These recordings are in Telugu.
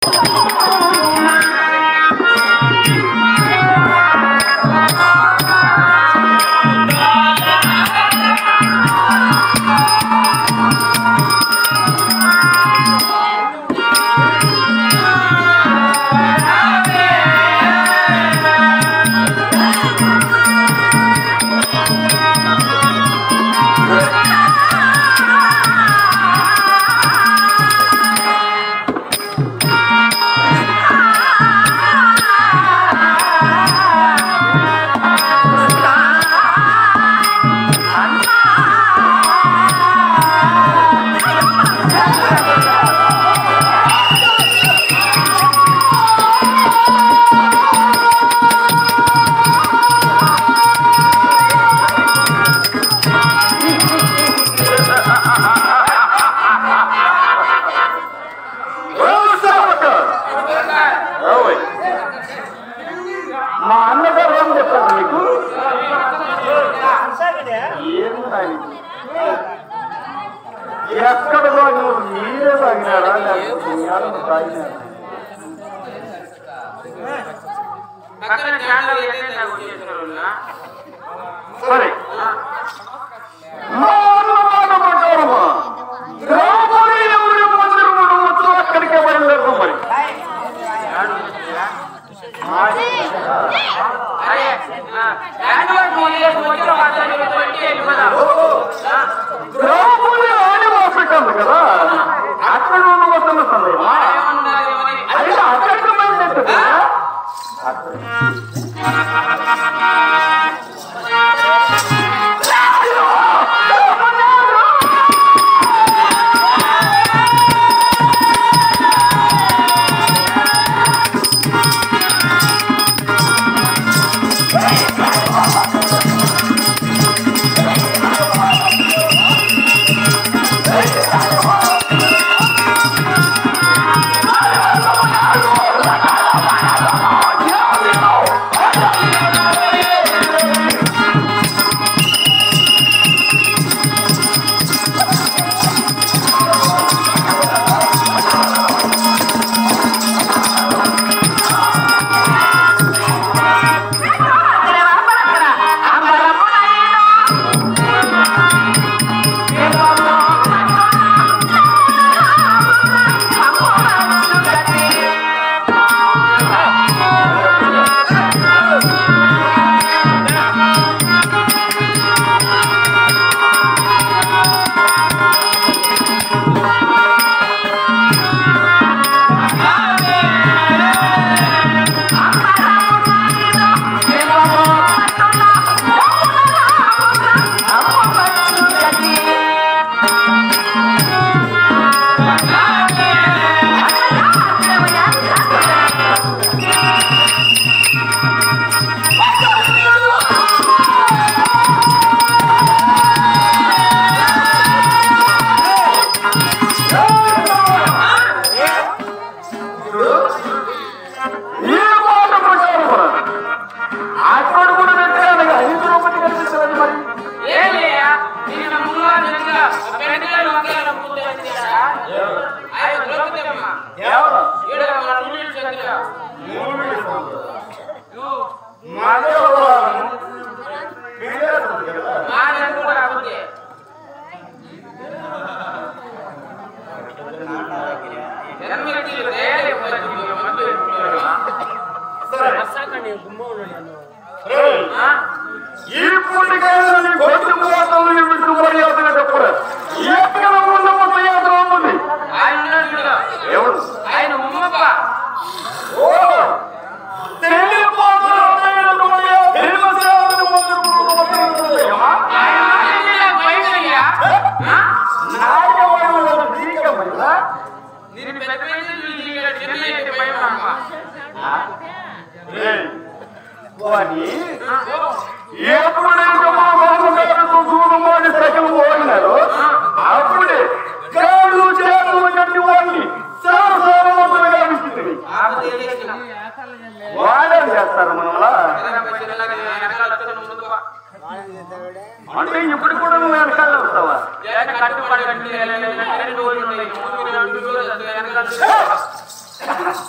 ఓయ్. మా అన్నగారు ఏం చెప్పారు మీకు ఏం తాగి ఎక్కడ తాగినారు మీరే తాగినారా లేకపోతే మీ అన్న తాగినారా పక్కన క్యాండల్ అయితే నాకు చేస్తారు సరే మా అన్న మాట ప్రకారమా గ్రామాలు ఎవరి మందిరములు మొత్తం అక్కడికే బయలుదేరు మరి అరే యాన్యువల్ మోడల్ వచ్చిన వాతాన్ని పెట్టి వెళ్ళిపోదాం గ్రామాలు ఆదివాసికంది కదా అక్కడ ఉండవస్తున్న సందేహం ఏముండాలి మరి అయితే అక్కడికి బయలుదేరుతుందా? ఈ మాట ప్రకారమున అక్కడ కూడా పెట్టాను ఐదు రూపాయలు కనిపిస్తుంది మరి ఏమయ్యా నేను ముందుగా నిజంగా పెద్దలు వందల ముందు వచ్చాడా అయ్యో ద్రౌపదమ్మ ఎవరు ఈడ మన నూనె చంద్ర మగవారు పిల్లలు కదా మా దగ్గర కూడా ఉంది జన్మకి రేలే పోయి మందు ఆ ఈ పూటకైనా నీ బయట పోతాను నీ విష్ణు మర్యాదగా చెప్పరు ఎక్కడ ఉన్న మొత్తం యాత్ర ఉన్నది ఆయన ఉన్నాడు చూడు. ఎవరు ఆయన ఉమ్మప్ప ఓ తెలియపోతున్నటువంటి ఆ భీమసేనుని ముందు ఏమా? ఆయన మాట్లాడిన బయటయ్యా ఆ? నాయకమైన భీకమైనా నేను పెద్ద పెద్ద ఇక్కడ చిన్న అయితే భయం అమ్మ రేయ్, వాణి ఎప్పుడైతే మా బాబుగారితో దూరమోడి సగం ఓడినారో అప్పుడే కాళ్ళు చేతులు కట్టి వాడిని సర్వసారవంతులుగా విసిరి ఆపు తెలియచిన వాడేం చేస్తారు మనలా వెనకాల వస్తున్న ముందు పా. అంటే ఇప్పుడు కూడా నువ్వు వెనకాల వస్తావా జగన్ కట్టుబడి కట్టి రెండు రోజులు ఉన్నాయి. ముందు రెండు రోజులు వెనకాల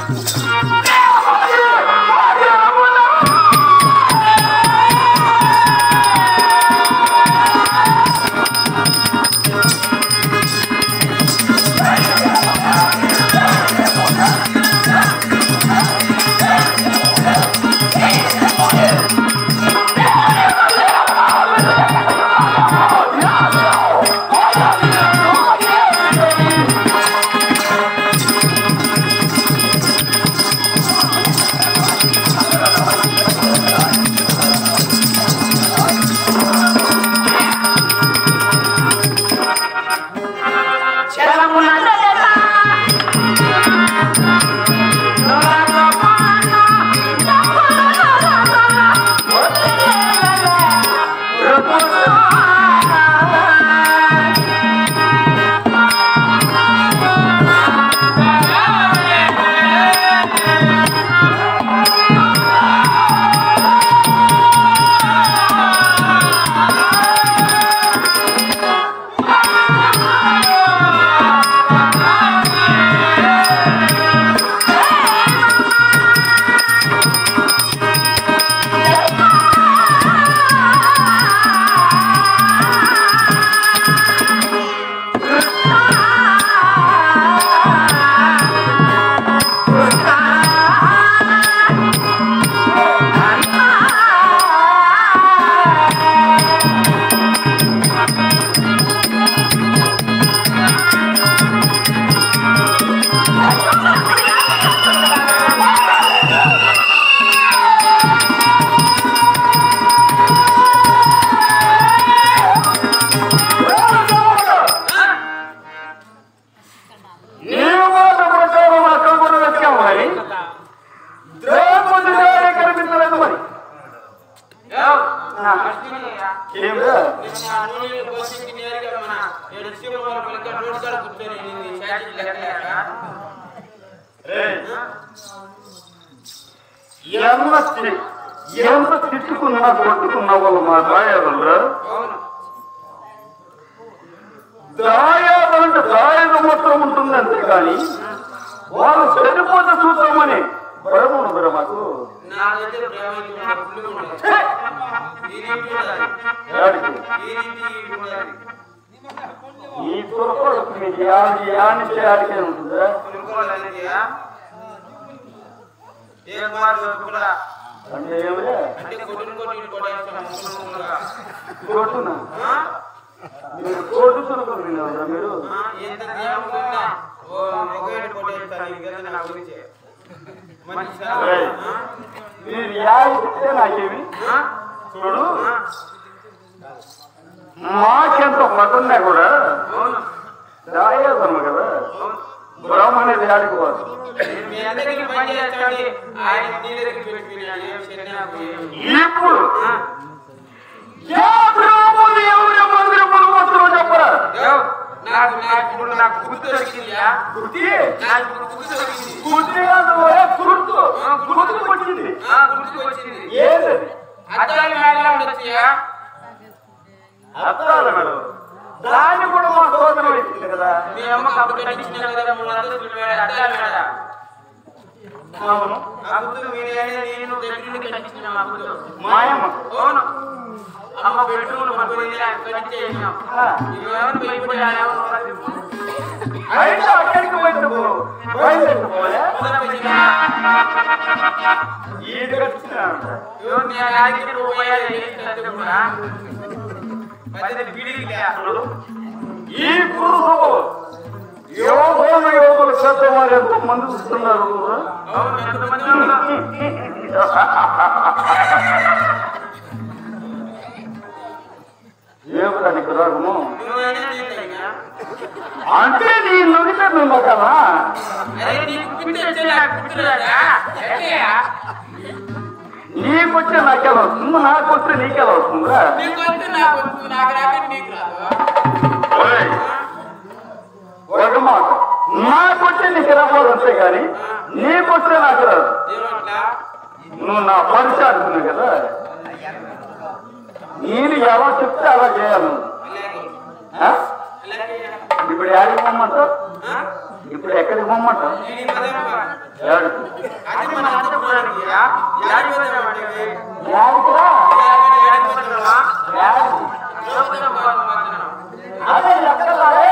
నీ మాట ప్రకారం అక్కడ కూడా వచ్చాము మరి ద్రౌపది గారే కనిపించలేదు మరి ఏమిరా ఎంత తి- ఎంత తిట్టుకున్నా కొట్టుకున్నా వాళ్ళు మా దాయాదులరా దాయాదంటే దాయద మాత్రం ఉంటుంది అంతే కానీ వాళ్ళు చనిపోతే చూద్దామని భయం ఉండదురా మాకు ఛే! ఏడికి? ఈ తురకోళ్ళకు మీకు యాడి యానిచ్చే ఆడికే ఉంటుందా అంటే ఏమిలే కొట్టునా మీరు కొట్టు తురుకులు విన్నారా మీరు ఏయ్, మీరు యాడిస్తే నాకేమి చూడు మాకెంత మటున్నా కూడా దాయేదమ్మ కదా బ్రహ్మణి ఆడుకోవాలి ఇప్పుడు ఏ బ్రాహ్మణుడు ఎవరి మందిరములు వస్తున్నా చెప్పరా నాకు నాకు ఇప్పుడు నాకు గుర్తు దొరికిందా గుర్తి నాకు ఇప్పుడు గుర్తు దొరికింది గుర్తి కాదు ఒరే గుర్తు గుర్తుకు వచ్చింది ఆ, గుర్తుకు వచ్చింది ఏదది అద్దాలు మేడలో ఉండొచ్చుయా అర్థాలు మేడం దాన్ని కూడా మా సోదరం ఇచ్చింది కదా మీ అమ్మకి అప్పుడు కట్టించిన కదా మూడు అంతస్తులు మేడ అద్దాలు మేడ అవును ఆ గుర్తు మీరే నేను దగ్గర కట్టించిన మా గుర్తు మాయమ్మ అవును అమ్మ బెడ్రూమ్ పడుకుని కట్టించేసాం ఆ, ఇవేమో భయపడాలేమో అయితే అక్కడికి బయటకు బయలుదేరిపోలే ఈడు కట్టించినాడంట. ఈ పురుషులు యోగోన యోగులు శ్రద్ధ వారు ఎంతో మంది వస్తున్నారు ఊరు. ఏమిటానికి రాగము అంటే నీ నుడితే మేము కదా నీకొచ్చే నాకెలా వస్తుంది నాకు వస్తే నీకెలా వస్తుందా ఓయ్, ఒక మాట నాకొచ్చే నీకు రావాలి అంతే కానీ నీకొస్తే నాకు రాదు నువ్వు నా పరిచయం అనుకున్నావు కదా నేను ఎలా చెప్తే అలా చేయాలి నువ్వు. ఆ? ఇప్పుడు ఇప్పుడు ఎక్కడికి పోమ్మంటావు ఇప్పుడు ఎక్కడికి పోమ్మంటావు నేను ఈ మధ్య ఎవరికి అది మన అంతపురానికి యాడి పోతామంటే యాడికిరా? యాడి పోతామా యాడికి? లోపల పోతాం అదే ఎక్కడ